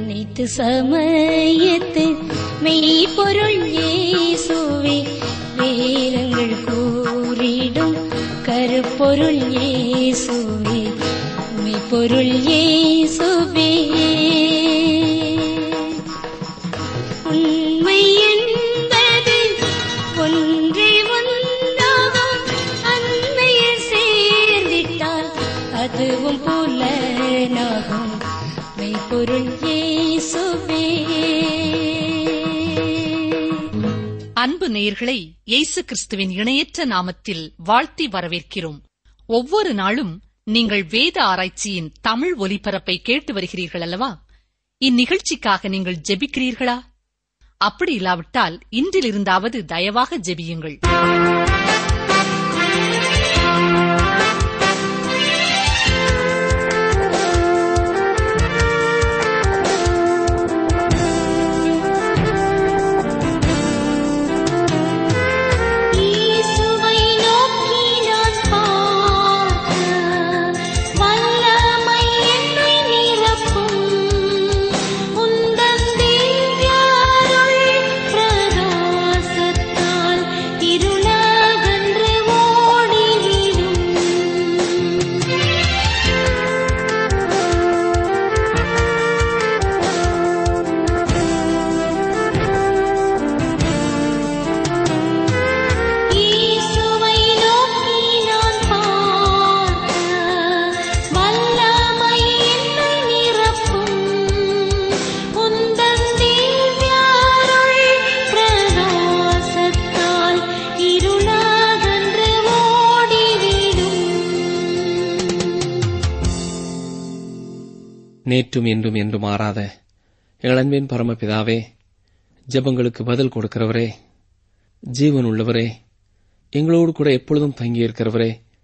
அனைத்து சமயத்து மெய்ப்பொருள் இயேசுவே வேதங்கள் கூறிடும் கருப்பொருள் இயேசுவே மெய்ப்பொருள் இயேசுவே உண்மை என்பது ஒன்றே ஒன்றாகும் அன்மையில் சேர்ந்திட்டால் அதுவும் புலனாகும் மெய்ப்பொருள் இயேசுவே அன்பு நேயர்களை இயேசு கிறிஸ்துவின் இணையற்ற நாமத்தில் வாழ்த்தி வரவேற்கிறோம் ஒவ்வொரு நாளும் நீங்கள் வேத ஆராய்ச்சியின் தமிழ் ஒலிபரப்பை கேட்டு வருகிறீர்கள் அல்லவா இந்நிகழ்ச்சிக்காக நீங்கள் ஜெபிக்கிறீர்களா அப்படி இல்லாவிட்டால் இன்றிலிருந்தாவது தயவாக ஜெபியுங்கள் இயேசுவை நோக்கி நான் பார்க்க வல்லமை என்னை நிரப்பும் உந்தன் திவ்யாருள் பிரகாசத்தால் இருளகன்று ஓடிவிடும் இயேசுவை நோக்கி நான் பார்க்க வல்லமை என்னை நிரப்பும் உந்தன் திவ்யாருள் பிரகாசத்தால் இருளகன்று ஓடிவிடும் நேற்றும் இன்றும் என்றும் மாறாத எங்கள் அன்பின் பரமபிதாவே ஜெபங்களுக்கு பதில் கொடுக்கிறவரே ஜீவன் உள்ளவரே எங்களோடு கூட எப்பொழுதும் தங்கியிருக்கிறவரே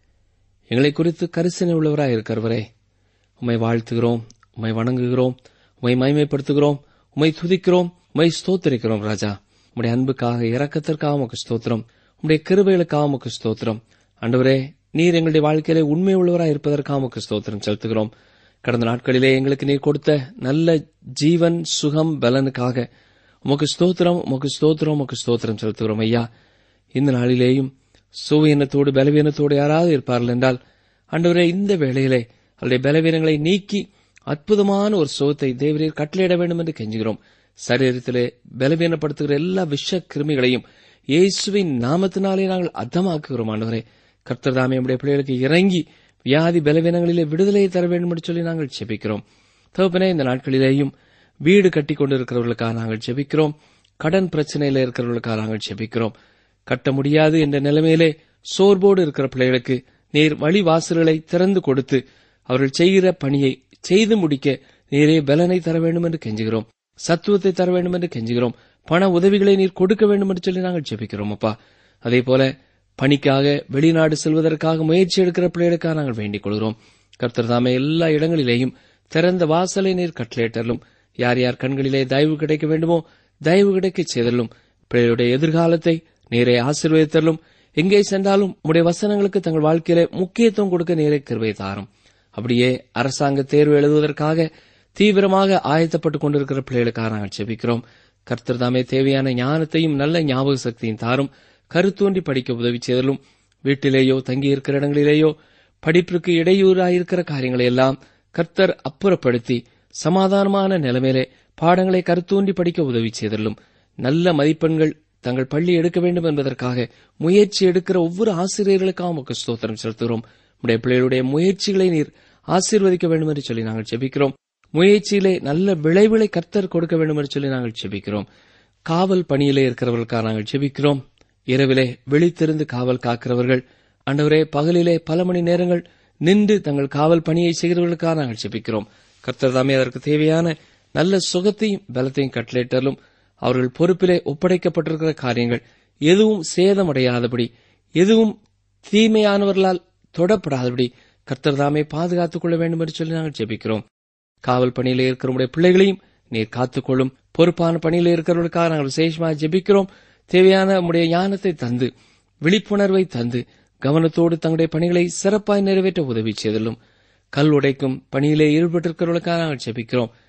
எங்களை குறித்து கரிசனை உள்ளவராய் இருக்கிறவரே உம்மை வாழ்த்துகிறோம் உம்மை வணங்குகிறோம் உம்மை மகிமைப்படுத்துகிறோம் உம்மை துதிக்கிறோம் உம்மை ஸ்தோத்திரிக்கிறோம் ராஜா உம்முடைய அன்புக்காக இரக்கத்திற்காக உமக்கு ஸ்தோத்திரம் உம்முடைய கிருபைகளுக்காக உமக்கு ஸ்தோத்திரம் ஆண்டவரே நீர் எங்களுடைய வாழ்க்கையிலே உண்மை உள்ளவராய் இருப்பதற்காக உமக்கு ஸ்தோத்திரம் செலுத்துகிறோம் கடந்த நாட்களிலே எங்களுக்கு நீர் கொடுத்த நல்ல ஜீவன் சுகம் பலனுக்காக உமக்கு ஸ்தோத்திரம் உமக்கு ஸ்தோத்திரம் உமக்கு ஸ்தோத்திரம் செலுத்துகிறோம் ஐயா இந்த நாளிலேயும் சுவீனத்தோடு பலவீனத்தோடு யாராவது இருப்பார்கள் என்றால் ஆண்டவரே இந்த வேளையிலே அவருடைய பலவீனங்களை நீக்கி அற்புதமான ஒரு சுகத்தை தேவரீர் கட்டளையிட வேண்டும் என்று கெஞ்சுகிறோம் சரீரத்திலே பலவீனப்படுத்துகிற எல்லா விஷ கிருமிகளையும் இயேசுவின் நாமத்தினாலே நாங்கள் அர்த்தமாக்குகிறோம் ஆண்டவரே கர்த்தர் தாமே நம்முடைய பிள்ளைகளுக்கு இறங்கி வியாதி பலவீனங்களிலே விடுதலையை தர வேண்டும் என்று சொல்லி நாங்கள் செபிக்கிறோம் தகப்பனே இந்த நாட்களிலேயும் வீடு கட்டி கொண்டிருக்கிறவர்களுக்காக நாங்கள் செபிக்கிறோம் கடன் பிரச்சனையில இருக்கிறவர்களுக்காக நாங்கள் செபிக்கிறோம் கட்ட முடியாது என்ற நிலைமையிலே சோர்வோடு இருக்கிற பிள்ளைகளுக்கு நீர் வழி வாசல்களை திறந்து கொடுத்து அவர்கள் செய்கிற பணியை செய்து முடிக்க நீரே பலனை தர வேண்டும் என்று கெஞ்சுகிறோம் சத்துவத்தை தர வேண்டும் என்று கெஞ்சுகிறோம் பண உதவிகளை நீர் கொடுக்க வேண்டும் என்று சொல்லி நாங்கள் ஜெபிக்கிறோம் அப்பா அதே போல பணிக்காக வெளிநாடு செல்வதற்காக முயற்சி எடுக்கிற பிள்ளைகளுக்காக நாங்கள் வேண்டிக் கொள்கிறோம் கர்த்தர் தாமே எல்லா இடங்களிலேயும் திறந்த வாசலை நீர் கட்டளையிட்டலும் யார் யார் கண்களிலே தயவு கிடைக்க வேண்டுமோ தயவு கிடைக்க செய்தலும் பிள்ளைகளுடைய எதிர்காலத்தை நீரை ஆசீர்வதித்தலும் எங்கே சென்றாலும் உடைய வசனங்களுக்கு தங்கள் வாழ்க்கையிலே முக்கியத்துவம் கொடுக்க நீரை கிருபை தாரும் அப்படியே அரசாங்க தேர்வு எழுதுவதற்காக தீவிரமாக ஆயத்தப்பட்டுக் கொண்டிருக்கிற பிள்ளைகளுக்காக நாங்கள் செபிக்கிறோம் கர்த்தர் தாமே தேவையான ஞானத்தையும் நல்ல ஞாபக சக்தியும் தாரும் கருத்தோண்டி படிக்க உதவி செய்தலும் வீட்டிலேயோ தங்கியிருக்கிற இடங்களிலேயோ படிப்பிற்கு இடையூறாயிருக்கிற காரியங்களை எல்லாம் கர்த்தர் அப்புறப்படுத்தி சமாதானமான நிலைமையிலே பாடங்களை கருத்தூண்டி படிக்க உதவி செய்தலும் நல்ல மதிப்பெண்கள் தங்கள் பள்ளி எடுக்க வேண்டும் என்பதற்காக முயற்சி எடுக்கிற ஒவ்வொரு ஆசிரியர்களுக்காக உமக்கு ஸ்தோத்திரம் செலுத்துகிறோம் உடைய பிள்ளைகளுடைய முயற்சிகளை நீர் ஆசீர்வதிக்க வேண்டும் என்று சொல்லி நாங்கள் செபிக்கிறோம் முயற்சியிலே நல்ல விளைவுகளை கர்த்தர் கொடுக்க வேண்டும் என்று சொல்லி நாங்கள் செபிக்கிறோம் காவல் பணியிலே இருக்கிறவர்களுக்காக நாங்கள் செபிக்கிறோம் இரவிலே விழித்திருந்து காவல் காக்கிறவர்கள் ஆண்டவரே பகலிலே பல மணி நேரங்கள் நின்று தங்கள் காவல் பணியை செய்கிறவர்களுக்காக நாங்கள் செபிக்கிறோம் கர்த்தர் தாமே அதற்கு தேவையான நல்ல சுகத்தையும் பலத்தையும் கட்டளையிட்டாலும் அவர்கள் பொறுப்பிலே ஒப்படைக்கப்பட்டிருக்கிற காரியங்கள் எதுவும் சேதமடையாதபடி எதுவும் தீமையானவர்களால் தொடப்படாதபடி கர்த்தர் தாமே பாதுகாத்துக் கொள்ள வேண்டும் என்று சொல்லி நாங்கள் ஜெபிக்கிறோம் காவல் பணியிலே இருக்கிற உடைய பிள்ளைகளையும் நீர் காத்துக்கொள்ளும் பொறுப்பான பணியிலே இருக்கிறவர்களுக்காக நாங்கள் விசேஷமாக ஜெபிக்கிறோம் தேவையான உடைய ஞானத்தை தந்து விழிப்புணர்வை தந்து கவனத்தோடு தங்களுடைய பணிகளை சிறப்பாய் நிறைவேற்ற உதவி செய்தலும் கல் உடைக்கும் பணியிலே ஈடுபட்டிருக்கிறவர்களுக்காக நாங்கள் ஜெபிக்கிறோம்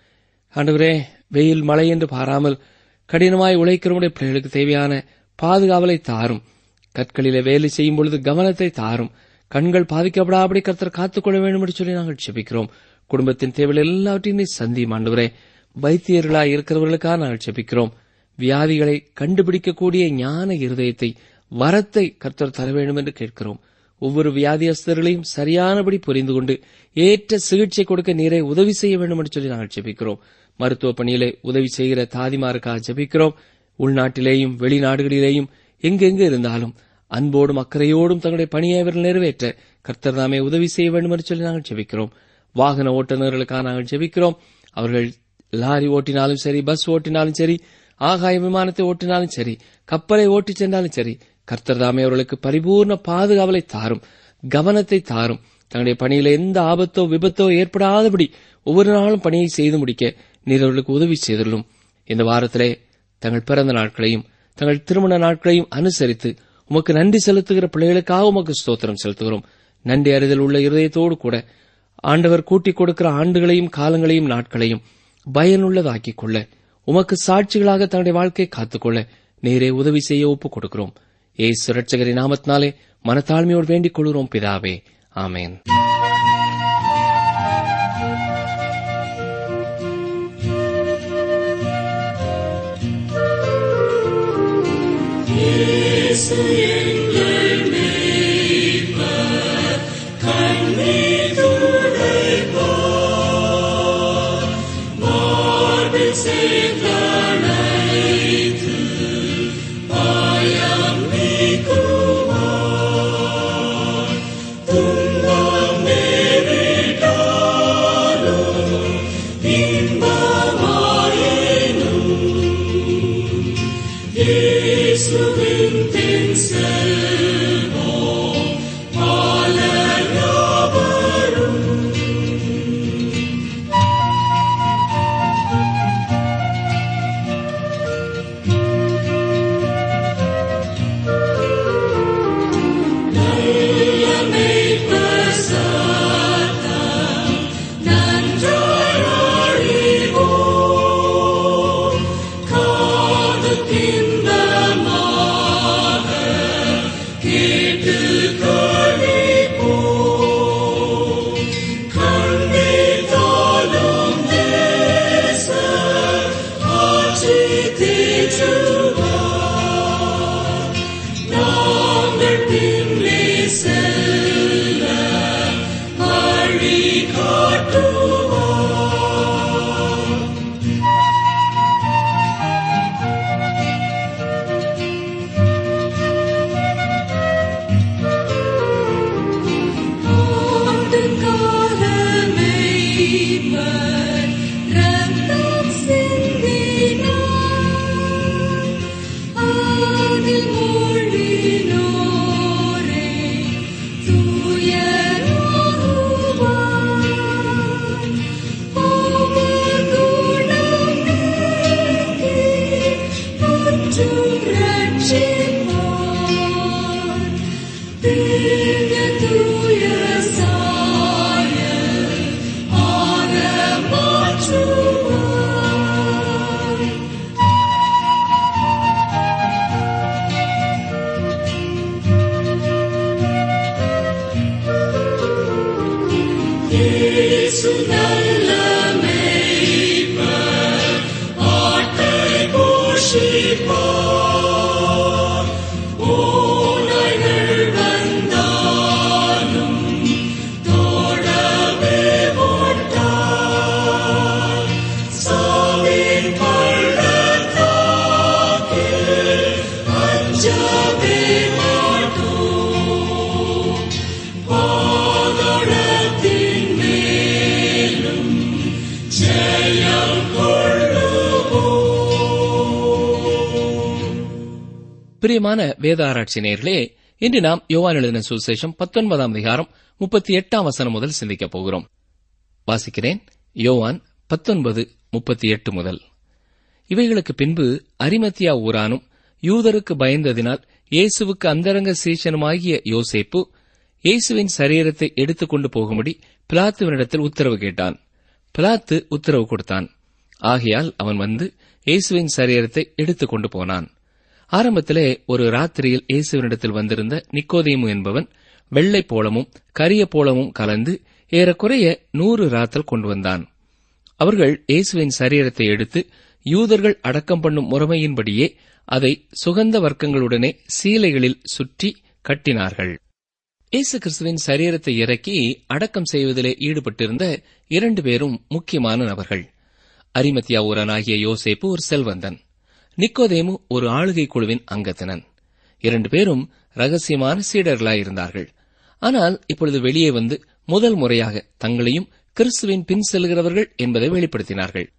ஆண்டவரே வெயில் மழை என்று பாராமல் கடினமாய் உழைக்கிறவருடைய பிள்ளைகளுக்கு தேவையான பாதுகாவலை தாரும் கற்களிலே வேலை செய்யும் பொழுது கவனத்தை தாரும் கண்கள் பாதிக்கப்படாபடி கர்த்தர் காத்துக்கொள்ள வேண்டும் என்று சொல்லி நாங்கள் செபிக்கிறோம் குடும்பத்தின் தேவைகள் எல்லாவற்றையும் நீ சந்தியும் ஆண்டவரே வைத்தியர்களாய் இருக்கிறவர்களுக்காக நாங்கள் செபிக்கிறோம் வியாதிகளை கண்டுபிடிக்கக்கூடிய ஞான இருதயத்தை வரத்தை கர்த்தர் தர வேண்டும் என்று கேட்கிறோம் ஒவ்வொரு வியாதியஸ்தர்களையும் சரியானபடி புரிந்து கொண்டு ஏற்ற சிகிச்சை கொடுக்க நீரை உதவி செய்ய வேண்டும் என்று சொல்லி நாங்கள் ஜெபிக்கிறோம் மருத்துவ பணியிலே உதவி செய்கிற தாதிமாருக்காக ஜெபிக்கிறோம் உள்நாட்டிலேயும் வெளிநாடுகளிலேயும் எங்கெங்கு இருந்தாலும் அன்போடும் அக்கறையோடும் தங்களுடைய பணியை அவர்கள் நிறைவேற்ற கர்த்தர் நாமே உதவி செய்ய வேண்டும் என்று சொல்லி நாங்கள் ஜெபிக்கிறோம் வாகன ஓட்டுநர்களுக்காக நாங்கள் ஜெபிக்கிறோம் அவர்கள் லாரி ஓட்டினாலும் சரி பஸ் ஓட்டினாலும் சரி ஆகாய விமானத்தை ஓட்டினாலும் சரி கப்பலை ஓட்டிச் சென்றாலும் சரி கர்த்தர் தாமே அவர்களுக்கு பரிபூர்ண பாதுகாவலை தாரும் கவனத்தை தாரும் தங்களுடைய பணியில எந்த ஆபத்தோ விபத்தோ ஏற்படாதபடி ஒவ்வொரு நாளும் பணியை செய்து முடிக்க நீர் அவர்களுக்கு உதவி செய்துள்ளும் இந்த வாரத்திலே தங்கள் பிறந்த நாட்களையும் தங்கள் திருமண நாட்களையும் அனுசரித்து உமக்கு நன்றி செலுத்துகிற பிள்ளைகளுக்காக உமக்கு ஸ்தோத்திரம் செலுத்துகிறோம் நன்றி அறிதல் உள்ள இருதயத்தோடு கூட ஆண்டவர் கூட்டிக் கொடுக்கிற ஆண்டுகளையும் காலங்களையும் நாட்களையும் பயனுள்ளதாக்கிக் கொள்ள உமக்கு சாட்சிகளாக தன்னுடைய வாழ்க்கையை காத்துக்கொள்ள நேரே உதவி செய்ய ஒப்புக் கொடுக்கிறோம் ஏசு ரட்சகரின் நாமத்தினாலே மனத்தாழ்மையோடு வேண்டிக் கொள்கிறோம் பிதாவே ஆமேன் பிரியமான வேத ஆராய்ச்சி நேயர்களே இன்று நாம் யோவான் எழுதின சுவிசேஷம் பத்தொன்பதாம் அதிகாரம் முப்பத்தி எட்டாம் வசனம் முதல் சிந்திக்கப் போகிறோம் வாசிக்கிறேன் யோவான் பத்தொன்பது முப்பத்தி எட்டு முதல் இவைகளுக்கு பின்பு அரிமத்தியா ஊரானும் யூதருக்கு பயந்ததினால் இயேசுவுக்கு அந்தரங்க சீசனுமாகிய யோசேப்பு இயேசுவின் சரீரத்தை எடுத்துக்கொண்டு போகும்படி பிலாத்துவனிடத்தில் உத்தரவு கேட்டான் பிலாத்து உத்தரவு கொடுத்தான் ஆகையால் அவன் வந்து இயேசுவின் சரீரத்தை எடுத்துக் கொண்டு போனான் ஆரம்பத்திலே ஒரு ராத்திரியில் இயேசுவினிடத்தில் வந்திருந்த நிக்கோதேமு என்பவன் வெள்ளை போலமும் கரிய போலமும் கலந்து ஏறக்குறைய நூறு ராத்தல் கொண்டு வந்தான் அவர்கள் இயேசுவின் சரீரத்தை எடுத்து யூதர்கள் அடக்கம் பண்ணும் முறைமையின்படியே அதை சுகந்த வர்க்கங்களுடனே சீலைகளில் சுற்றி கட்டினார்கள் இயேசு கிறிஸ்துவின் சரீரத்தை இறக்கி அடக்கம் செய்வதிலே ஈடுபட்டிருந்த இரண்டு பேரும் முக்கியமான நபர்கள் அரிமத்தியா ஊரனாகிய யோசேப்பு ஒரு செல்வந்தன் நிக்கோதேமு ஒரு ஆளுகை குழுவின் அங்கத்தினன் இரண்டு பேரும் ரகசியமான சீடர்களாயிருந்தார்கள் ஆனால் இப்பொழுது வெளியே வந்து முதல் முறையாக தங்களையும் கிறிஸ்துவின் பின் செல்கிறவர்கள் என்பதை வெளிப்படுத்தினார்கள்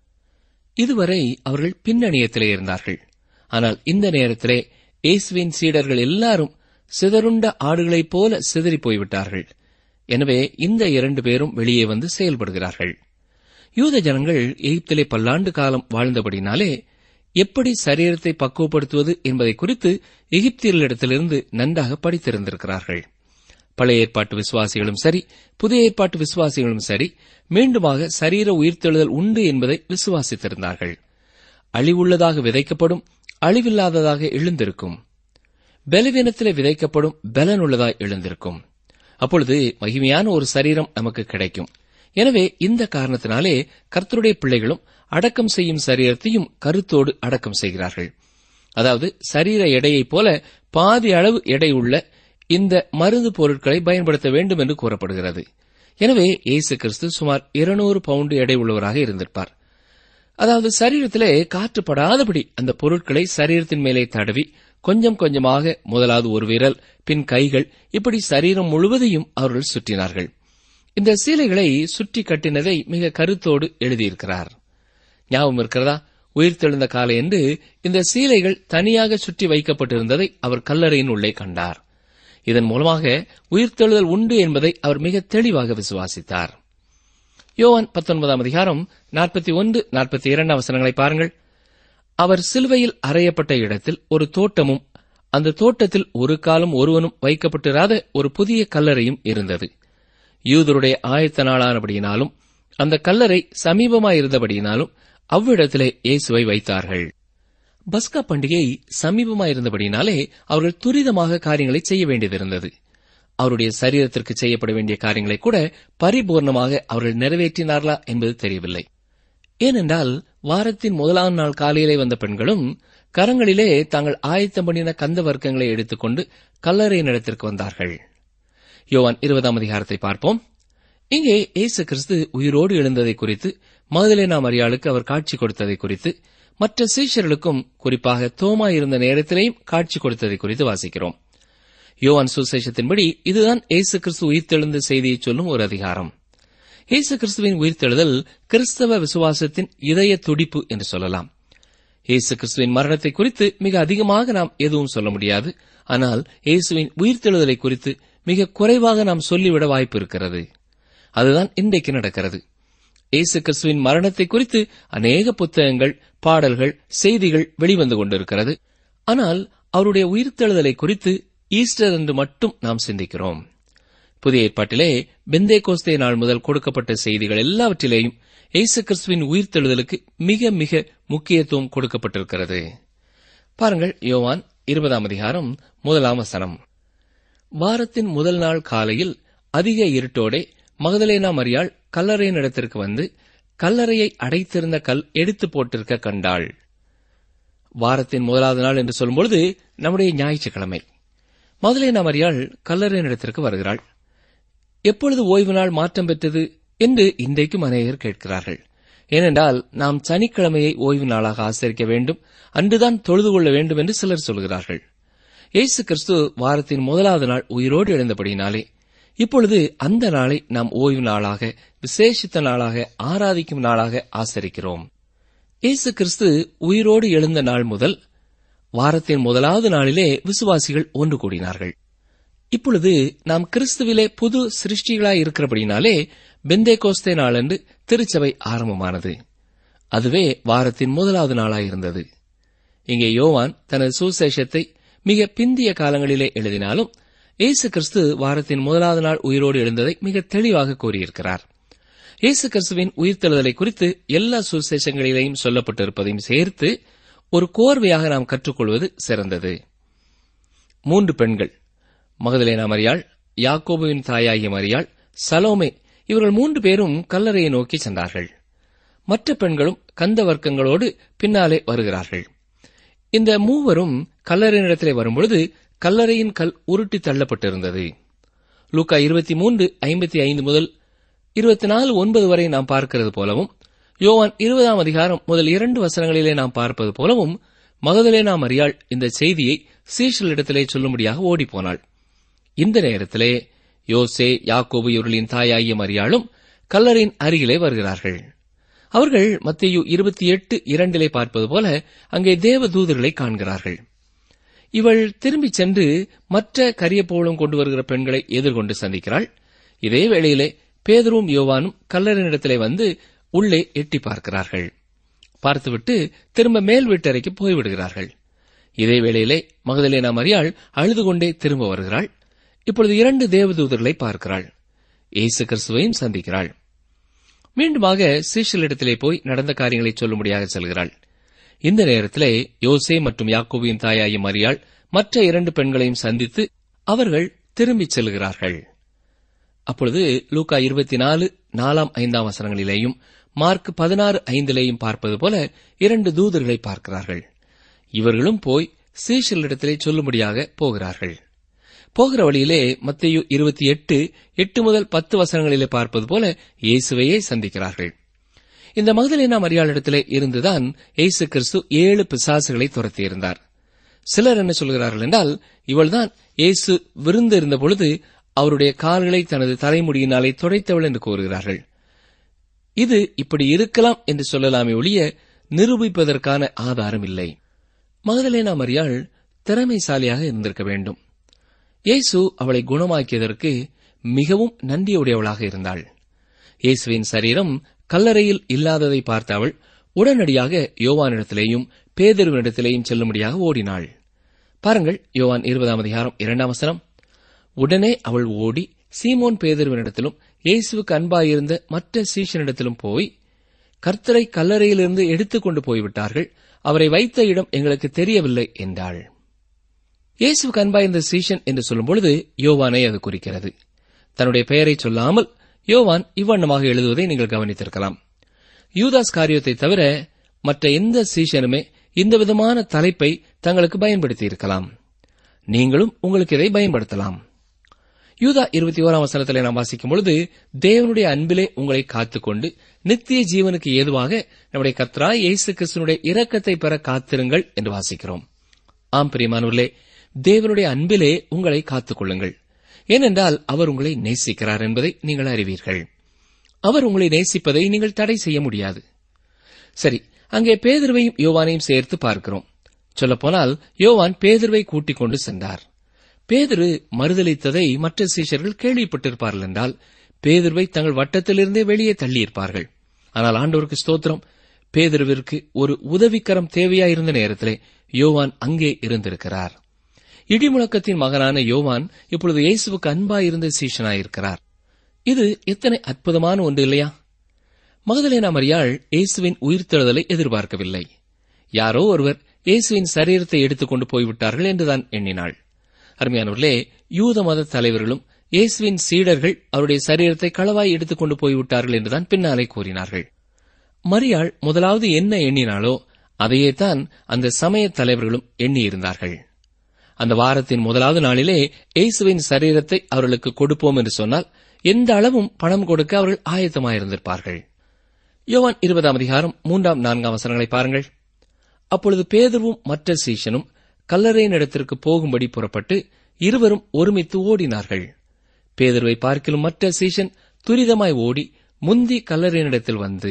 இதுவரை அவர்கள் பின்னணியத்திலே இருந்தார்கள் ஆனால் இந்த நேரத்திலே இயேசுவின் சீடர்கள் எல்லாரும் சிதறுண்ட ஆடுகளைப் போல சிதறிப் போய்விட்டார்கள் எனவே இந்த இரண்டு பேரும் வெளியே வந்து செயல்படுகிறார்கள் யூத ஜனங்கள் எகிப்திலே பல்லாண்டு காலம் வாழ்ந்தபடினாலே எப்படி சரீரத்தை பக்குவப்படுத்துவது என்பதை குறித்து எகிப்தியர்களிடத்திலிருந்து நன்றாக படித்திருந்திருக்கிறார்கள் பழைய ஏற்பாட்டு விசுவாசிகளும் சரி புதிய ஏற்பாட்டு விசுவாசிகளும் சரி மீண்டுமாக சரீர உயிர்த்தெழுதல் உண்டு என்பதை விசுவாசித்திருந்தார்கள் அழிவுள்ளதாக விதைக்கப்படும் அழிவில்லாததாக எழுந்திருக்கும் பலவீனத்திலே விதைக்கப்படும் பலனுள்ளதாய் எழுந்திருக்கும் அப்பொழுது மகிமையான ஒரு சரீரம் நமக்கு கிடைக்கும் எனவே இந்த காரணத்தினாலே கர்த்தருடைய பிள்ளைகளும் அடக்கம் செய்யும் சரீரத்தையும் கருத்தோடு அடக்கம் செய்கிறார்கள் அதாவது சரீர எடையைப் போல பாதி அளவு எடை உள்ள இந்த மருந்து பொருட்களை பயன்படுத்த வேண்டும் என்று கூறப்படுகிறது எனவே இயேசு கிறிஸ்து சுமார் இருநூறு பவுண்டு எடை உள்ளவராக இருந்திருப்பார் அதாவது சரீரத்திலே காற்றுப்படாதபடி அந்த பொருட்களை சரீரத்தின் மேலே தடவி கொஞ்சம் கொஞ்சமாக முதலாவது ஒரு விரல் பின் கைகள் இப்படி சரீரம் முழுவதையும் அவர்கள் சுற்றினார்கள் இந்த சீலைகளை சுற்றி கட்டினதை மிக கருத்தோடு எழுதியிருக்கிறார் ஞாபகம் இருக்கிறதா உயிர்த்தெழுந்த காலை என்று இந்த சீலைகள் தனியாக சுற்றி வைக்கப்பட்டிருந்ததை அவர் கல்லறையின் உள்ளே கண்டார் இதன் மூலமாக உயிர்த்தெழுதல் உண்டு என்பதை அவர் மிக தெளிவாக விசுவாசித்தார் யோவான் பத்தொன்பதாம் அதிகாரம் நாற்பத்தி ஒன்று நாற்பத்தி இரண்டாம் வசனங்களை பாருங்கள் அவர் சிலுவையில் அறையப்பட்ட இடத்தில் ஒரு தோட்டமும் அந்த தோட்டத்தில் ஒரு காலம் ஒருவனும் வைக்கப்பட்டிராத ஒரு புதிய கல்லறையும் இருந்தது யூதருடைய ஆயத்த நாளானபடியினாலும் அந்த கல்லறை சமீபமாயிருந்தபடியினாலும் அவ்விடத்திலே இயேசுவை வைத்தார்கள் பஸ்கா பண்டிகை சமீபமாயிருந்தபடினாலே அவர்கள் துரிதமாக காரியங்களை செய்ய வேண்டியதிருந்தது அவருடைய சரீரத்திற்கு செய்யப்பட வேண்டிய காரியங்களை கூட பரிபூர்ணமாக அவர்கள் நிறைவேற்றினார்களா என்பது தெரியவில்லை ஏனென்றால் வாரத்தின் முதலாம் நாள் காலையிலே வந்த பெண்களும் கரங்களிலே தாங்கள் ஆயத்தம் பண்ணின கந்த வர்க்கங்களை எடுத்துக்கொண்டு கல்லறை நிலத்திற்கு வந்தார்கள் யோவான் இருபதாம் அதிகாரத்தை பார்ப்போம் இங்கே இயேசு கிறிஸ்து உயிரோடு எழுந்ததை குறித்து மகதலேனா மரியாளுக்கு அவர் காட்சி கொடுத்ததை குறித்து மற்ற சீஷர்களுக்கும் குறிப்பாக தோமா இருந்த நேரத்திலேயும் காட்சி கொடுத்ததை குறித்து வாசிக்கிறோம் யோவான் சுசேஷத்தின்படி இதுதான் இயேசு கிறிஸ்து உயிர்த்தெழுந்த செய்தியை சொல்லும் ஒரு அதிகாரம் இயேசு கிறிஸ்துவின் உயிர்த்தெழுதல் கிறிஸ்தவ விசுவாசத்தின் இதய துடிப்பு என்று சொல்லலாம் இயேசு கிறிஸ்துவின் மரணத்தை குறித்து மிக அதிகமாக நாம் எதுவும் சொல்ல முடியாது ஆனால் இயேசுவின் உயிர்த்தெழுதலை குறித்து மிக குறைவாக நாம் சொல்லிவிட வாய்ப்பு இருக்கிறது அதுதான் இன்றைக்கு நடக்கிறது இயேசு கிறிஸ்துவின் மரணத்தை குறித்து அநேக புத்தகங்கள் பாடல்கள் செய்திகள் வெளிவந்து கொண்டிருக்கிறது ஆனால் அவருடைய உயிர்த்தெழுதலை குறித்து ஈஸ்டர் என்று மட்டும் நாம் சிந்திக்கிறோம் புதிய ஏற்பாட்டிலே பெந்தே கோஸ்தே நாள் முதல் கொடுக்கப்பட்ட செய்திகள் எல்லாவற்றிலேயும் இயேசு கிறிஸ்துவின் உயிர்த்தெழுதலுக்கு மிக மிக முக்கியத்துவம் கொடுக்கப்பட்டிருக்கிறது பாருங்கள் யோவான் இருபதாம் அதிகாரம் முதலாம் வசனம் வாரத்தின் முதல் நாள் காலையில் அதிக இருட்டோடே மகதலேனா மரியாள் கல்லறையின் இடத்திற்கு வந்து கல்லறையை அடைத்திருந்த கல் எடுத்து போட்டிருக்க கண்டாள் வாரத்தின் முதலாவது நாள் என்று சொல்லும்பொழுது நம்முடைய ஞாயிற்றுக்கிழமை மகதலேனா மரியாள் கல்லறையின் இடத்திற்கு வருகிறாள் எப்பொழுது ஓய்வு நாள் மாற்றம் பெற்றது என்று இன்றைக்கும் அநேகர் கேட்கிறார்கள் ஏனென்றால் நாம் சனிக்கிழமையை ஓய்வு நாளாக ஆசரிக்க வேண்டும் அன்றுதான் தொழுது கொள்ள வேண்டும் என்று சிலர் சொல்கிறார்கள் இயேசு கிறிஸ்து வாரத்தின் முதலாவது நாள் உயிரோடு எழுந்தபடினாலே இப்பொழுது அந்த நாளை நாம் ஓய்வு நாளாக விசேஷித்த நாளாக ஆராதிக்கும் நாளாக ஆசரிக்கிறோம் இயேசு கிறிஸ்து உயிரோடு எழுந்த நாள் முதல் வாரத்தின் முதலாவது நாளிலே விசுவாசிகள் ஒன்று கூடினார்கள் இப்பொழுது நாம் கிறிஸ்துவிலே புது சிருஷ்டிகளாய் இருக்கிறபடினாலே பெந்தே கோஸ்தே நாளன்று திருச்சபை ஆரம்பமானது அதுவே வாரத்தின் முதலாவது நாளாயிருந்தது இங்கே யோவான் தனது சுசேஷத்தை மிக பிந்திய காலங்களிலே எழுதினாலும் இயேசு கிறிஸ்து வாரத்தின் முதலாவது நாள் உயிரோடு எழுந்ததை மிக தெளிவாக கூறியிருக்கிறார் இயேசு கிறிஸ்துவின் உயிர்த்தெழுதலை குறித்து எல்லா சுசேஷங்களிலேயும் சொல்லப்பட்டிருப்பதையும் சேர்த்து ஒரு கோர்வையாக நாம் கற்றுக்கொள்வது சிறந்தது மூன்று பெண்கள் மகதலேனா மரியாள் யாக்கோபுவின் தாயாகிய மரியாள் சலோமே இவர்கள் மூன்று பேரும் கல்லறையை நோக்கி சென்றார்கள் மற்ற பெண்களும் கந்த வர்க்கங்களோடு பின்னாலே வருகிறார்கள் இந்த மூவரும் கல்லறையினிடத்திலே வரும்பொழுது கல்லறையின் கல் உருட்டி தள்ளப்பட்டிருந்தது லூக்கா இருபத்தி மூன்று ஐம்பத்தி ஐந்து முதல் இருபத்தி நாலு ஒன்பது வரை நாம் பார்க்கிறது போலவும் யோவான் இருபதாம் அதிகாரம் முதல் இரண்டு வசனங்களிலே நாம் பார்ப்பது போலவும் மகதலேனா மரியாள் இந்த செய்தியை சீஷலிடத்திலே சொல்லும்படியாக ஓடிப்போனாள் இந்த நேரத்திலே யோசே யாக்கோபு இவர்களின் தாயாகிய மரியாளும் கல்லறையின் அருகிலே வருகிறார்கள் அவர்கள் மத்தேயு இருபத்தி எட்டு இரண்டிலே பார்ப்பது போல அங்கே தேவ தூதர்களை காண்கிறார்கள் இவள் திரும்பிச் சென்று மற்ற கரியப்போலும் கொண்டு வருகிற பெண்களை எதிர்கொண்டு சந்திக்கிறாள் இதே வேளையிலே பேதரும் யோவானும் கல்லறையினிடத்திலே வந்து உள்ளே எட்டி பார்க்கிறார்கள் பார்த்துவிட்டு திரும்ப மேல் வீட்டறைக்கு போய்விடுகிறார்கள் இதே வேளையிலே மகதலேனா மரியாள் அழுது கொண்டே திரும்ப வருகிறாள் இப்பொழுது இரண்டு தேவதூதர்களை பார்க்கிறாள் இயேசு கிறிஸ்துவையும் சந்திக்கிறாள் மீண்டுமாக சீஷலிடத்திலே போய் நடந்த காரியங்களை சொல்லும்படியாக செல்கிறாள் இந்த நேரத்திலே யோசே மற்றும் யாக்கோபியின் தாயாகிய மரியாள் மற்ற இரண்டு பெண்களையும் சந்தித்து அவர்கள் திரும்பிச் செல்கிறார்கள் அப்பொழுது லூக்கா இருபத்தி நாலு நாலாம் ஐந்தாம் வசனங்களிலேயும் மார்க் பதினாறு ஐந்திலேயும் பார்ப்பது போல இரண்டு தூதர்களை பார்க்கிறார்கள் இவர்களும் போய் சீஷலிடத்திலே சொல்லும்படியாக போகிறார்கள் போகிற வழியிலே மத்தேயு இருபத்தி எட்டு எட்டு முதல் பத்து வசனங்களிலே பார்ப்பது போல இயேசுவையே சந்திக்கிறார்கள் இந்த மகதலேனா மரியாளிடத்திலே இருந்துதான் இயேசு கிறிஸ்து ஏழு பிசாசுகளை துரத்தியிருந்தார் சிலர் என்ன சொல்கிறார்கள் என்றால் இவள்தான் இயேசு விருந்து இருந்த பொழுது அவருடைய கால்களை தனது தலைமுடியினாலே துடைத்தவள் என்று கூறுகிறார்கள் இது இப்படி இருக்கலாம் என்று சொல்லலாமே ஒழிய நிரூபிப்பதற்கான ஆதாரம் இல்லை மகதலேனா மரியாள் திறமைசாலியாக இருந்திருக்க வேண்டும் இயேசு அவளை குணமாக்கியதற்கு மிகவும் நன்றியுடையவளாக இருந்தாள் இயேசுவின் சரீரம் கல்லறையில் இல்லாததை பார்த்த அவள் உடனடியாக யோவானிடத்திலேயும் பேதருவனிடத்திலேயும் செல்லும்படியாக ஓடினாள் பாருங்கள் யோவான் இருபதாம் அதிகாரம் இரண்டாம் வசனம் உடனே அவள் ஓடி சீமோன் பேதருவனிடத்திலும் இயேசுவுக்கு அன்பாயிருந்த மற்ற சீஷனிடத்திலும் போய் கர்த்தரை கல்லறையிலிருந்து எடுத்துக் கொண்டு போய்விட்டார்கள் அவரை வைத்த இடம் எங்களுக்கு தெரியவில்லை என்றாள் இயேசுவுக்கு அன்பாயிருந்த சீஷன் என்று சொல்லும்பொழுது யோவானை அது குறிக்கிறது தன்னுடைய பெயரை சொல்லாமல் யோவான் இவ்வண்ணமாக எழுதுவதை நீங்கள் கவனித்திருக்கலாம் யூதாஸ் காரியத்தை தவிர மற்ற எந்த சீஷனுமே இந்த விதமான தலைப்பை தங்களுக்கு பயன்படுத்தி இருக்கலாம் நீங்களும் உங்களுக்கு இதை பயன்படுத்தலாம் யூதா இருபத்தி ஓராம் வசனத்திலே நாம் வாசிக்கும் பொழுது தேவனுடைய அன்பிலே உங்களை காத்துக்கொண்டு நித்திய ஜீவனுக்கு ஏதுவாக நம்முடைய கத்ரா இயேசு கிறிஸ்தனுடைய இரக்கத்தை பெற காத்திருங்கள் என்று வாசிக்கிறோம் ஆம் பிரியமானவர்களே தேவனுடைய அன்பிலே உங்களை காத்துக் கொள்ளுங்கள் ஏனென்றால் அவர் உங்களை நேசிக்கிறார் என்பதை நீங்கள் அறிவீர்கள் அவர் உங்களை நேசிப்பதை நீங்கள் தடை செய்ய முடியாது சரி அங்கே பேதிருவையும் யோவானையும் சேர்த்து பார்க்கிறோம் சொல்லப்போனால் யோவான் பேதிருவை கூட்டிக் கொண்டு சென்றார் பேதிரு மறுதளித்ததை மற்ற சீஷர்கள் கேள்விப்பட்டிருப்பார்கள் என்றால் பேதிருவை தங்கள் வட்டத்திலிருந்தே வெளியே தள்ளியிருப்பார்கள் ஆனால் ஆண்டவருக்கு ஸ்தோத்திரம் பேதிருவிற்கு ஒரு உதவிக்கரம் தேவையாயிருந்த நேரத்திலே யோவான் அங்கே இருந்திருக்கிறார் இடிமுழக்கத்தின் மகனான யோவான் இப்பொழுது இயேசுவுக்கு அன்பாயிருந்த சீஷனாயிருக்கிறார் இது எத்தனை அற்புதமான ஒன்று இல்லையா மகதலேனா மரியாள் இயேசுவின் உயிர்த்தெழுதலை எதிர்பார்க்கவில்லை யாரோ ஒருவர் இயேசுவின் சரீரத்தை எடுத்துக்கொண்டு போய்விட்டார்கள் என்றுதான் எண்ணினாள் அருமையானவர்களே யூத மத தலைவர்களும் இயேசுவின் சீடர்கள் அவருடைய சரீரத்தை களவாய் எடுத்துக்கொண்டு போய்விட்டார்கள் என்றுதான் பின்னாலே கூறினார்கள் மரியாள் முதலாவது என்ன எண்ணினாலோ அதையே தான் அந்த சமய தலைவர்களும் எண்ணியிருந்தார்கள் அந்த வாரத்தின் முதலாவது நாளிலே இயேசுவின் சரீரத்தை அவர்களுக்கு கொடுப்போம் என்று சொன்னால் எந்த அளவும் பணம் கொடுக்க அவர்கள் ஆயத்தமாயிருந்திருப்பார்கள் யோவான் இருபதாம் அதிகாரம் மூன்றாம் நான்காம் வசனங்களை பாருங்கள் அப்பொழுது பேதுருவும் மற்ற சீஷனும் கல்லறையின் இடத்திற்கு போகும்படி புறப்பட்டு இருவரும் ஒருமித்து ஓடினார்கள் பேதுருவை பார்க்கிலும் மற்ற சீஷன் துரிதமாய் ஓடி முந்தி கல்லறையினிடத்தில் வந்து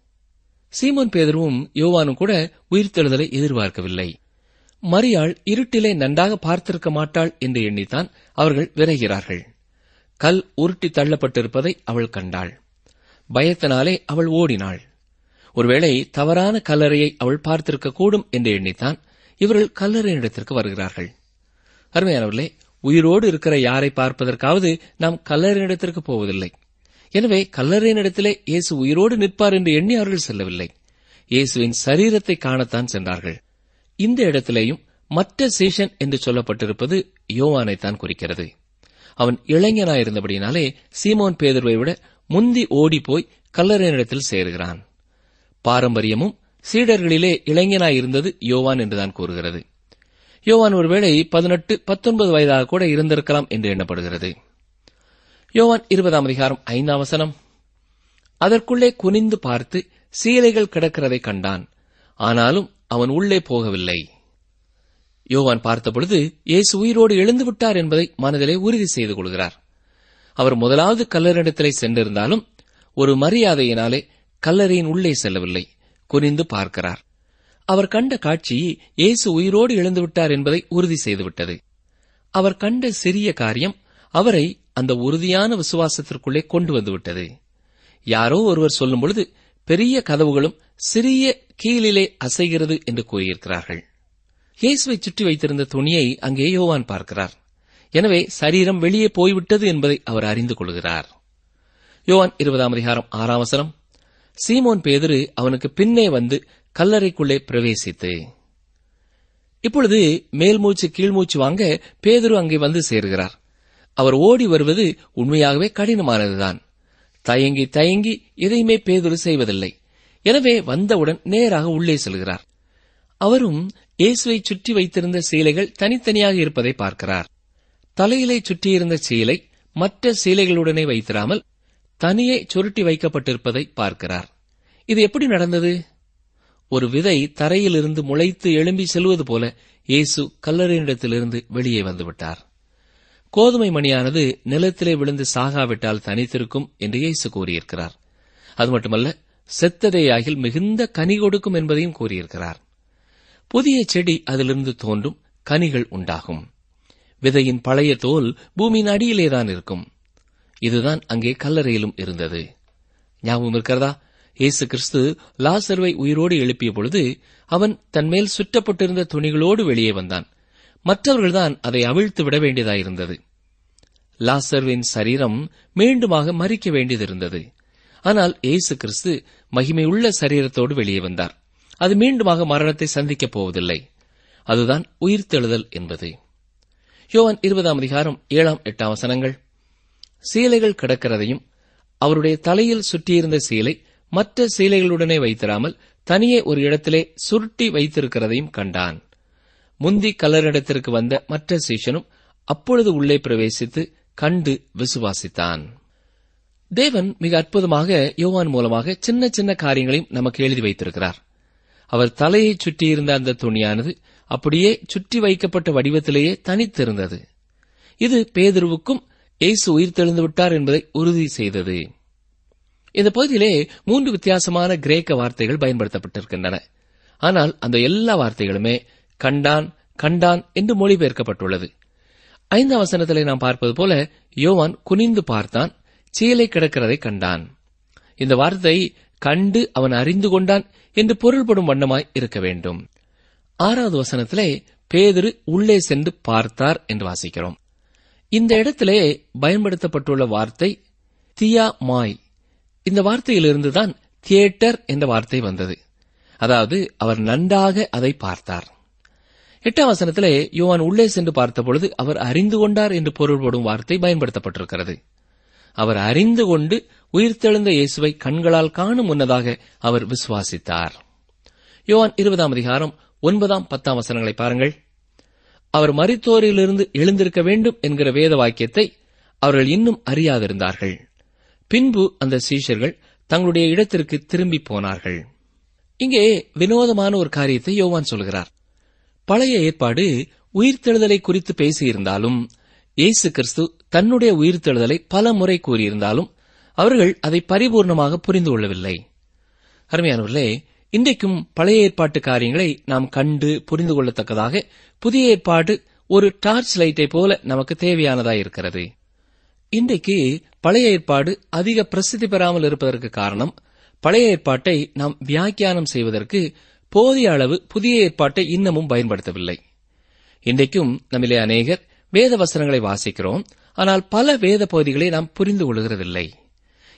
சீமோன் பேதருவும் யோவானும் கூட உயிர்த்தெழுதலை எதிர்பார்க்கவில்லை மரியாள் இருட்டிலே நன்றாக பார்த்திருக்க மாட்டாள் என்று எண்ணித்தான் அவர்கள் விரைகிறார்கள் கல் உருட்டி தள்ளப்பட்டிருப்பதை அவள் கண்டாள் பயத்தினாலே அவள் ஓடினாள் ஒருவேளை தவறான கல்லறையை அவள் பார்த்திருக்க கூடும் என்று எண்ணித்தான் இவர்கள் கல்லறையினிடத்திற்கு வருகிறார்கள் அருமையானவர்களே உயிரோடு இருக்கிற யாரை பார்ப்பதற்காவது நாம் கல்லறையினிடத்திற்கு போவதில்லை எனவே கல்லறையினிடத்திலே இயேசு உயிரோடு நிற்பார் என்று எண்ணி அவர்கள் செல்லவில்லை இயேசுவின் சரீரத்தை காணத்தான் சென்றார்கள் இந்த இடத்திலேயும் மற்ற சீஷன் என்று சொல்லப்பட்டிருப்பது யோவானைத்தான் குறிக்கிறது அவன் இளைஞனாயிருந்தபடியினாலே சீமோன் பேதுருவை விட முந்தி ஓடிப்போய் கல்லறையினிடத்தில் சேருகிறான் பாரம்பரியமும் சீடர்களிலே இளைஞனாயிருந்தது யோவான் என்றுதான் கூறுகிறது யோவான் ஒருவேளை பதினெட்டு பத்தொன்பது வயதாக கூட இருந்திருக்கலாம் என்று எண்ணப்படுகிறது யோவான் இருபதாம் அதிகாரம் ஐந்தாம் வசனம் அதற்குள்ளே குனிந்து பார்த்து சீலைகள் கிடக்கிறதை கண்டான் ஆனாலும் அவன் உள்ளே போகவில்லை யோவான் பார்த்தபொழுது இயேசு உயிரோடு எழுந்து விட்டார் என்பதை மனதிலே உறுதி செய்து கொள்கிறார் அவர் முதலாவது கல்லறிடத்திலே சென்றிருந்தாலும் ஒரு மரியாதையினாலே கல்லறையின் உள்ளே செல்லவில்லை குனிந்து பார்க்கிறார் அவர் கண்ட காட்சி இயேசு உயிரோடு எழுந்து விட்டார் என்பதை உறுதி செய்துவிட்டது அவர் கண்ட சிறிய காரியம் அவரை அந்த உறுதியான விசுவாசத்திற்குள்ளே கொண்டு வந்துவிட்டது யாரோ ஒருவர் சொல்லும் பொழுது பெரிய கதவுகளும் சிறிய கீழிலே அசைகிறது என்று கூறியிருக்கிறார்கள் இயேசுவை சுற்றி வைத்திருந்த துணியை அங்கே யோவான் பார்க்கிறார் எனவே சரீரம் வெளியே போய்விட்டது என்பதை அவர் அறிந்து கொள்கிறார் யோவான் இருபதாம் அதிகாரம் ஆறாம் வசனம் சீமோன் பேதுரு அவனுக்கு பின்னே வந்து கல்லறைக்குள்ளே பிரவேசித்து இப்பொழுது மேல் மூச்சு கீழ் மூச்சு வாங்க பேதுரு அங்கே வந்து சேருகிறார் அவர் ஓடி வருவது உண்மையாகவே கடினமானதுதான் தயங்கி தயங்கி எதையுமே பேதுரு செய்வதில்லை எனவே வந்தவுடன் நேராக உள்ளே செல்கிறார் அவரும் இயேசுவை சுற்றி வைத்திருந்த சீலைகள் தனித்தனியாக இருப்பதை பார்க்கிறார் தலையிலே சுற்றியிருந்த சீலை மற்ற சீலைகளுடனே வைத்திராமல் தனியே சுருட்டி வைக்கப்பட்டிருப்பதை பார்க்கிறார் இது எப்படி நடந்தது ஒரு விதை தரையிலிருந்து முளைத்து எழும்பி செல்வது போல இயேசு கல்லறையினிடத்திலிருந்து வெளியே வந்துவிட்டார் கோதுமை மணியானது நிலத்திலே விழுந்து சாகாவிட்டால் தனித்திருக்கும் என்று இயேசு கூறியிருக்கிறார் அது மட்டுமல்ல செத்ததேயாகில் மிகுந்த கனி கொடுக்கும் என்பதையும் கூறியிருக்கிறார் புதிய செடி அதிலிருந்து தோன்றும் கனிகள் உண்டாகும் விதையின் பழைய தோல் பூமியின் அடியிலேதான் இருக்கும் இதுதான் அங்கே கல்லறையிலும் இருந்தது ஞாபகம் இருக்கிறதா இயேசு கிறிஸ்து லாசர்வை உயிரோடு எழுப்பிய பொழுது அவன் தன்மேல் சுற்றப்பட்டிருந்த துணிகளோடு வெளியே வந்தான் மற்றவர்கள்தான் அதை அவிழ்த்து விட வேண்டியதாயிருந்தது லாசர்வின் சரீரம் மீண்டுமாக மறிக்க வேண்டியதிருந்தது ஆனால் இயேசு கிறிஸ்து மகிமையுள்ள சரீரத்தோடு வெளியே வந்தார் அது மீண்டுமாக மரணத்தை சந்திக்கப் போவதில்லை அதுதான் உயிர்த்தெழுதல் என்பது யோவான் இருபதாம் அதிகாரம் ஏழாம் எட்டாம் வசனங்கள் சீலைகள் கிடக்கிறதையும் அவருடைய தலையில் சுற்றியிருந்த சீலை மற்ற சீலைகளுடனே வைத்திராமல் தனியே ஒரு இடத்திலே சுருட்டி வைத்திருக்கிறதையும் கண்டான் முந்தி கல்லறிடத்திற்கு வந்த மற்ற சீஷனும் அப்பொழுது உள்ளே பிரவேசித்து கண்டு விசுவாசித்தான் தேவன் மிக அற்புதமாக யோவான் மூலமாக சின்ன சின்ன காரியங்களையும் நமக்கு எழுதி வைத்திருக்கிறார் அவர் தலையை சுற்றியிருந்த அந்த துணியானது அப்படியே சுற்றி வைக்கப்பட்ட வடிவத்திலேயே தனித்திருந்தது இது பேதுருவுக்கும் இயேசு உயிர் தெழுந்து விட்டார் என்பதை உறுதி செய்தது இந்த பகுதியிலே மூன்று வித்தியாசமான கிரேக்க வார்த்தைகள் பயன்படுத்தப்பட்டிருக்கின்றன ஆனால் அந்த எல்லா வார்த்தைகளுமே கண்டான் கண்டான் என்று மொழிபெயர்க்கப்பட்டுள்ளது ஐந்தாம் வசனத்திலே நாம் பார்ப்பது போல யோவான் குனிந்து பார்த்தான் சீலை கிடக்கிறதை கண்டான் இந்த வார்த்தை கண்டு அவன் அறிந்து கொண்டான் என்று பொருள்படும் வண்ணமாய் இருக்க வேண்டும் ஆறாவது வசனத்திலே பேதுரு உள்ளே சென்று பார்த்தார் என்று வாசிக்கிறோம் இந்த இடத்திலே பயன்படுத்தப்பட்டுள்ள வார்த்தை தியா மாய் இந்த வார்த்தையிலிருந்துதான் தியேட்டர் என்ற வார்த்தை வந்தது அதாவது அவர் நன்றாக அதை பார்த்தார் எட்டாம் வசனத்திலே யோவான் உள்ளே சென்று பார்த்தபொழுது அவர் அறிந்து கொண்டார் என்று பொருள்படும் வார்த்தை பயன்படுத்தப்பட்டிருக்கிறது அவர் அறிந்து கொண்டு உயிர்த்தெழுந்த இயேசுவை கண்களால் காணும் முன்னதாக அவர் விசுவாசித்தார் யோவான் இருபதாம் அதிகாரம் ஒன்பதாம் பத்தாம் வசனங்களை பாருங்கள் அவர் மரித்தோரிலிருந்து எழுந்திருக்க வேண்டும் என்கிற வேத வாக்கியத்தை அவர்கள் இன்னும் அறியாதிருந்தார்கள் பின்பு அந்த சீஷர்கள் தங்களுடைய இடத்திற்கு திரும்பி போனார்கள் இங்கே வினோதமான ஒரு காரியத்தை யோவான் சொல்கிறார் பழைய ஏற்பாடு உயிர்த்தெழுதலை குறித்து பேசியிருந்தாலும் இயேசு கிறிஸ்து தன்னுடைய உயிர்த்தெழுதலை பல முறை கூறியிருந்தாலும் அவர்கள் அதை பரிபூர்ணமாக புரிந்து கொள்ளவில்லை அருமையானவர்களே இன்றைக்கும் பழைய ஏற்பாட்டு காரியங்களை நாம் கண்டு புரிந்து கொள்ளத்தக்கதாக புதிய ஏற்பாடு ஒரு டார்ச் லைட்டை போல நமக்கு தேவையானதாய் இருக்கிறது இன்றைக்கு பழைய ஏற்பாடு அதிக பிரசித்தி பெறாமல் இருப்பதற்கு காரணம் பழைய ஏற்பாட்டை நாம் வியாக்கியானம் செய்வதற்கு போதிய அளவு புதிய ஏற்பாட்டை இன்னமும் பயன்படுத்தவில்லை இன்றைக்கும் நம்மிலே அநேகர் வேத வசனங்களை வாசிக்கிறோம் ஆனால் பல வேத பகுதிகளை நாம் புரிந்து கொள்கிறதில்லை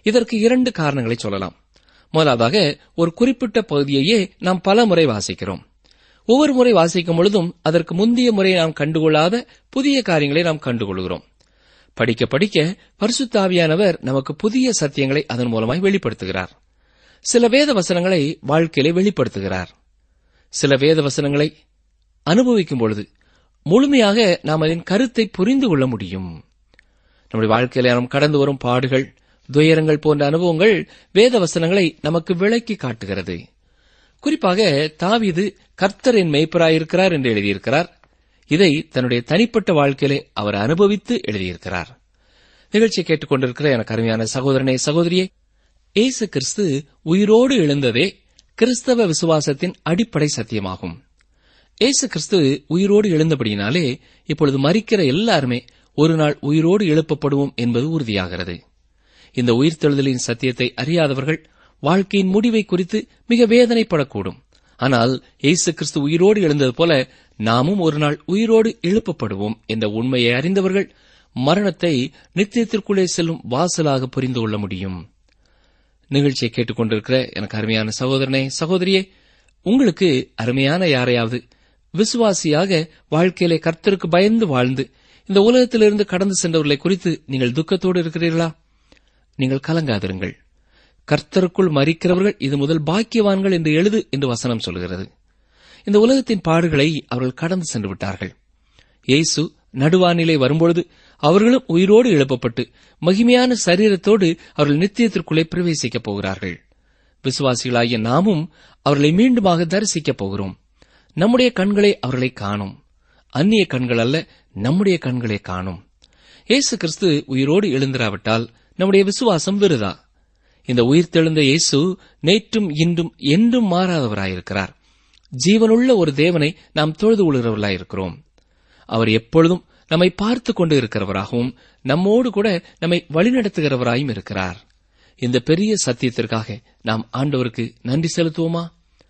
இதற்கு இரண்டு காரணங்களை சொல்லலாம் முதலாவதாக ஒரு குறிப்பிட்ட பகுதியையே நாம் பல முறை வாசிக்கிறோம் ஒவ்வொரு முறை வாசிக்கும் பொழுதும் அதற்கு முந்தைய முறை நாம் கண்டுகொள்ளாத புதிய காரியங்களை நாம் கண்டுகொள்கிறோம் படிக்க படிக்க பரிசுத்தாவியானவர் நமக்கு புதிய சத்தியங்களை அதன் மூலமாய் வெளிப்படுத்துகிறார் சில வேத வசனங்களை வாழ்க்கையிலே வெளிப்படுத்துகிறார் சில வேத வசனங்களை அனுபவிக்கும் பொழுது முழுமையாக நாம் அதன் கருத்தை புரிந்து கொள்ள முடியும் நம்முடைய வாழ்க்கையில நாம் கடந்து வரும் பாடுகள் துயரங்கள் போன்ற அனுபவங்கள் வேத வசனங்களை நமக்கு விளக்கி காட்டுகிறது குறிப்பாக தாவீது கர்த்தரின் மெய்ப்பராயிருக்கிறார் என்று எழுதியிருக்கிறார் இதை தன்னுடைய தனிப்பட்ட வாழ்க்கையிலே அவர் அனுபவித்து எழுதியிருக்கிறார் நிகழ்ச்சியை கேட்டுக்கொண்டிருக்கிற எனக்கு அருமையான சகோதரனே சகோதரியே இயேசு கிறிஸ்து உயிரோடு எழுந்ததே கிறிஸ்தவ விசுவாசத்தின் அடிப்படை சத்தியமாகும் இயேசு கிறிஸ்து உயிரோடு எழுந்தபடியினாலே இப்பொழுது மறிக்கிற எல்லாருமே ஒரு நாள் உயிரோடு எழுப்பப்படுவோம் என்பது உறுதியாகிறது இந்த உயிர்த்தெழுதலின் சத்தியத்தை அறியாதவர்கள் வாழ்க்கையின் முடிவை குறித்து மிக வேதனைப்படக்கூடும் ஆனால் இயேசு கிறிஸ்து உயிரோடு எழுந்தது போல நாமும் ஒரு நாள் உயிரோடு எழுப்பப்படுவோம் என்ற உண்மையை அறிந்தவர்கள் மரணத்தை நித்தியத்திற்குள்ளே செல்லும் வாசலாக புரிந்து கொள்ள முடியும் நிகழ்ச்சியை கேட்டுக்கொண்டிருக்கிற எனக்கு அருமையான சகோதரனே சகோதரியே உங்களுக்கு அருமையான யாரையாவது விசுவாசியாக வாழ்க்கையிலே கர்த்தருக்கு பயந்து வாழ்ந்து இந்த உலகத்திலிருந்து கடந்து சென்றவர்களை குறித்து நீங்கள் துக்கத்தோடு இருக்கிறீர்களா நீங்கள் கலங்காதிருங்கள் கர்த்தருக்குள் மறிக்கிறவர்கள் இது முதல் பாக்கியவான்கள் என்று எழுது என்று வசனம் சொல்கிறது இந்த உலகத்தின் பாடுகளை அவர்கள் கடந்து சென்று விட்டார்கள் இயேசு நடுவானிலை வரும்பொழுது அவர்களும் உயிரோடு எழுப்பப்பட்டு மகிமையான சரீரத்தோடு அவர்கள் நித்தியத்திற்குள்ளே பிரவேசிக்கப் போகிறார்கள் விசுவாசிகளாகிய நாமும் அவர்களை மீண்டுமாக தரிசிக்கப் போகிறோம் நம்முடைய கண்களே அவர்களை காணும் அந்நிய கண்கள் அல்ல நம்முடைய கண்களே காணும் இயேசு கிறிஸ்து உயிரோடு எழுந்திராவிட்டால் நம்முடைய விசுவாசம் விருதா இந்த உயிர்த்தெழுந்த இயேசு நேற்றும் இன்றும் என்றும் மாறாதவராயிருக்கிறார் ஜீவனுள்ள ஒரு தேவனை நாம் தொழுது கொள்கிறவர்களாயிருக்கிறோம் அவர் எப்பொழுதும் நம்மை பார்த்து கொண்டு இருக்கிறவராகவும் நம்மோடு கூட நம்மை வழிநடத்துகிறவராயும் இருக்கிறார் இந்த பெரிய சத்தியத்திற்காக நாம் ஆண்டவருக்கு நன்றி செலுத்துவோமா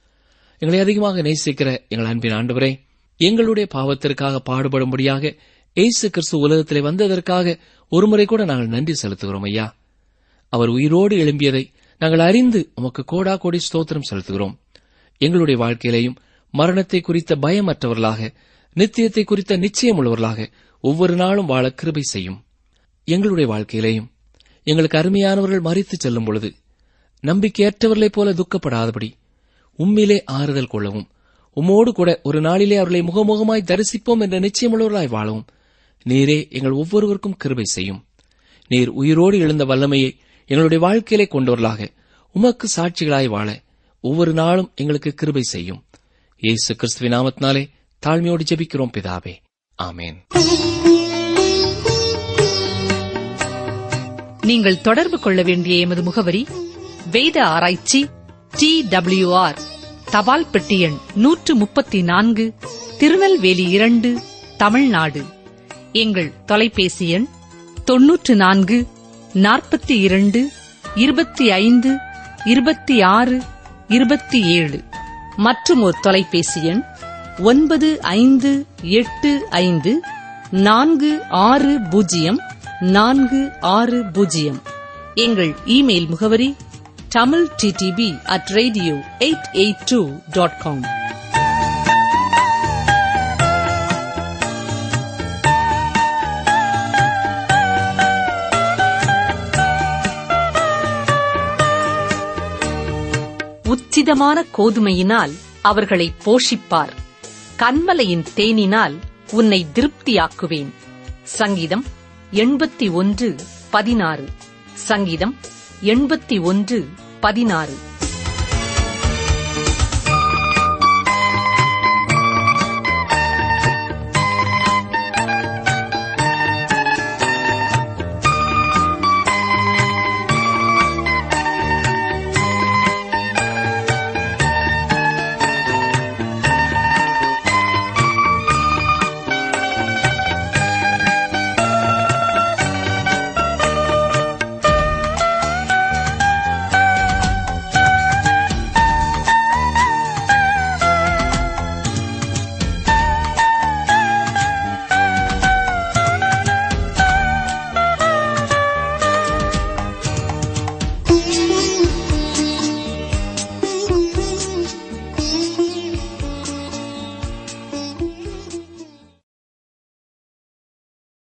எங்களை அதிகமாக நேசிக்கிற எங்கள் அன்பின் ஆண்டவரே எங்களுடைய பாவத்திற்காக பாடுபடும்படியாக இயேசு கிறிஸ்து உலகத்திலே வந்ததற்காக ஒருமுறை கூட நாங்கள் நன்றி செலுத்துகிறோம் ஐயா அவர் உயிரோடு எழும்பியதை நாங்கள் அறிந்து உமக்கு கோடா கோடி ஸ்தோத்திரம் செலுத்துகிறோம் எங்களுடைய வாழ்க்கையிலேயும் மரணத்தை குறித்த பயமற்றவர்களாக நித்தியத்தை குறித்த நிச்சயம் உள்ளவர்களாக ஒவ்வொரு நாளும் வாழ கிருபை செய்யும் எங்களுடைய வாழ்க்கையிலேயும் எங்களுக்கு அருமையானவர்கள் மறித்து செல்லும் பொழுது நம்பிக்கையற்றவர்களைப் போல துக்கப்படாதபடி உம்மிலே ஆறுதல் கொள்ளவும் உம்மோடு கூட ஒரு நாளிலே அவர்களை முகமுகமாய் தரிசிப்போம் என்ற நிச்சயமுள்ளவர்களாய் வாழவும் நீரே எங்கள் ஒவ்வொருவருக்கும் கிருபை செய்யும் நீர் உயிரோடு எழுந்த வல்லமையை எங்களுடைய வாழ்க்கையிலே கொண்டவர்களாக உமக்கு சாட்சிகளாய் வாழ ஒவ்வொரு நாளும் எங்களுக்கு கிருபை செய்யும் இயேசு கிறிஸ்துவின் நாமத்தினாலே தாழ்மையோடு ஜெபிக்கிறோம் பிதாவே ஆமேன் நீங்கள் தொடர்பு கொள்ள வேண்டிய எமது முகவரி வேத ஆராய்ச்சி டி ஆர் தபால் பெட்டி எண் நூற்று முப்பத்தி நான்கு திருநெல்வேலி இரண்டு தமிழ்நாடு எங்கள் தொலைபேசி எண் தொன்னூற்று நான்கு நாற்பத்தி இரண்டு இருபத்தி ஐந்து இருபத்தி ஆறு இருபத்தி ஏழு மற்றும் ஒரு தொலைபேசி எண் ஒன்பது ஐந்து எட்டு ஐந்து நான்கு ஆறு பூஜ்ஜியம் நான்கு ஆறு பூஜ்ஜியம் எங்கள் இமெயில் முகவரி Tamil DTP at radio eight eight two dot com உச்சிதமான கோதுமையினால் அவர்களை போஷிப்பார் கண்மலையின் தேனினால் உன்னை திருப்தியாக்குவேன் சங்கீதம் எண்பத்தி ஒன்று பதினாறு சங்கீதம் எண்பத்தி ஒன்று பதினாறு